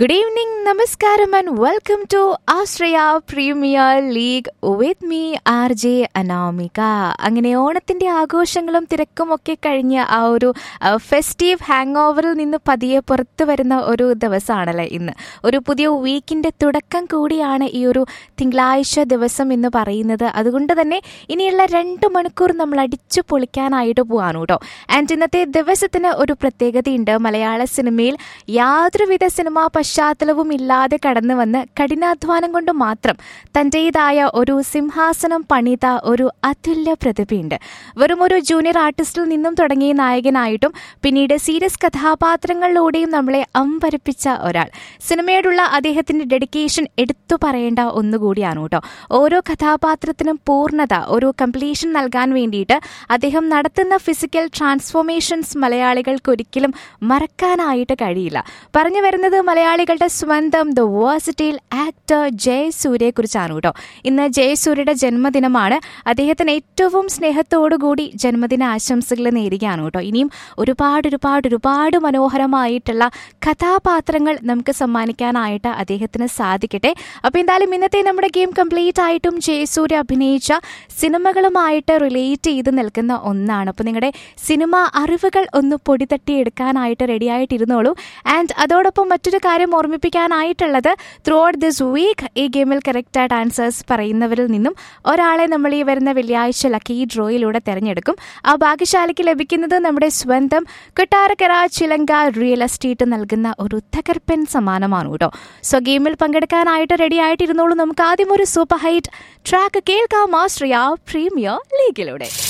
Good evening, Namaskaram, and welcome to Australia Premier League with me, R J Anamika അങ്ങനെ ഓണത്തിന്റെ ആഘോഷങ്ങളും തിരക്കും ഒക്കെ കഴിഞ്ഞ് ആ ഒരു ഫെസ്റ്റീവ് ഹാങ് ഓവറിൽ നിന്ന് പതിയെ പുറത്തു വരുന്ന ഒരു ദിവസമാണല്ലേ ഇന്ന് ഒരു പുതിയ വീക്കിന്റെ തുടക്കം കൂടിയാണ് ഈ ഒരു തിങ്കളാഴ്ച ദിവസം എന്ന് പറയുന്നത് അതുകൊണ്ട് തന്നെ ഇനിയുള്ള രണ്ട് മണിക്കൂർ നമ്മൾ അടിച്ചു പൊളിക്കാനായിട്ട് പോവാണ് കേട്ടോ ആൻഡ് ഇന്നത്തെ ദിവസത്തിന് ഒരു പ്രത്യേകതയുണ്ട് മലയാള സിനിമയിൽ യാതൊരുവിധ സിനിമാ പശ്ചാത്തലവും ഇല്ലാതെ കടന്നു വന്ന് കഠിനാധ്വാനം കൊണ്ട് മാത്രം തൻ്റെതായ ഒരു സിംഹാസനം പണിത ഒരു അതുല്യ പ്രതിഭയുണ്ട് വെറും ഒരു ജൂനിയർ ആർട്ടിസ്റ്റിൽ നിന്നും തുടങ്ങിയ നായകനായിട്ടും പിന്നീട് സീരിയസ് കഥാപാത്രങ്ങളിലൂടെയും നമ്മളെ അമ്പരപ്പിച്ച ഒരാൾ സിനിമയോടുള്ള അദ്ദേഹത്തിന്റെ ഡെഡിക്കേഷൻ എടുത്തു പറയേണ്ട ഒന്നുകൂടിയാണ് കേട്ടോ ഓരോ കഥാപാത്രത്തിനും പൂർണ്ണത ഒരു കംപ്ലീഷൻ നൽകാൻ വേണ്ടിയിട്ട് അദ്ദേഹം നടത്തുന്ന ഫിസിക്കൽ ട്രാൻസ്ഫോർമേഷൻസ് മലയാളികൾക്ക് ഒരിക്കലും മറക്കാനായിട്ട് കഴിയില്ല പറഞ്ഞു വരുന്നത് മലയാളികളുടെ സ്വന്തം ദ വേഴ്സിറ്റൈൽ ആക്ടർ ജയസൂര്യയെ കുറിച്ചാണ് കേട്ടോ ഇന്ന് ജയസൂര്യയുടെ ജന്മദിനമാണ് അദ്ദേഹത്തിന് ഏറ്റവും സ്നേഹത്തോടുകൂടി ജന്മദിന ആശംസകൾ നേരുകയാണ് കേട്ടോ ഇനിയും ഒരുപാട് ഒരുപാട് ഒരുപാട് മനോഹരമായിട്ടുള്ള കഥാപാത്രങ്ങൾ നമുക്ക് സമ്മാനിക്കാനായിട്ട് അദ്ദേഹത്തിന് സാധിക്കട്ടെ അപ്പോൾ എന്തായാലും ഇന്നത്തെ നമ്മുടെ ഗെയിം കംപ്ലീറ്റ് ആയിട്ടും ജയസൂര്യ അഭിനയിച്ച സിനിമകളുമായിട്ട് റിലേറ്റ് ചെയ്ത് നിൽക്കുന്ന ഒന്നാണ് അപ്പോൾ നിങ്ങളുടെ സിനിമ അറിവുകൾ ഒന്ന് പൊടി തട്ടിയെടുക്കാനായിട്ട് റെഡി ആയിട്ടിരുന്നോളൂ ആൻഡ് അതോടൊപ്പം മറ്റൊരു കാര്യം ഓർമ്മിപ്പിക്കാനായിട്ടുള്ളത് ത്രൂ ഔട്ട് ദിസ് വീക്ക് ഈ ഗെയിമിൽ കറക്റ്റായിട്ട് ആൻസേഴ്സ് പറയുന്നവരിൽ നിന്നും ഒരാളെ നമ്മൾ ഈ വരുന്ന വെള്ളിയാഴ്ച ലക്കി ഡ്രോയിലൂടെ തിരഞ്ഞെടുക്കും ആ ഭാഗ്യശാലിക്ക് ലഭിക്കുന്നത് നമ്മുടെ സ്വന്തം കൊട്ടാരക്കര ചിലങ്ക റിയൽ എസ്റ്റേറ്റ് നൽകുന്ന ഒരു തകർപ്പൻ സമ്മാനമാണ് കേട്ടോ സോ ഗെയിമിൽ പങ്കെടുക്കാനായിട്ട് റെഡി ആയിട്ടിരുന്നോളൂ നമുക്ക് ആദ്യം ഒരു സൂപ്പർ ഹൈറ്റ് ട്രാക്ക് കേൾക്കാം ആശ്രയ പ്രീമിയർ ലീഗിലൂടെ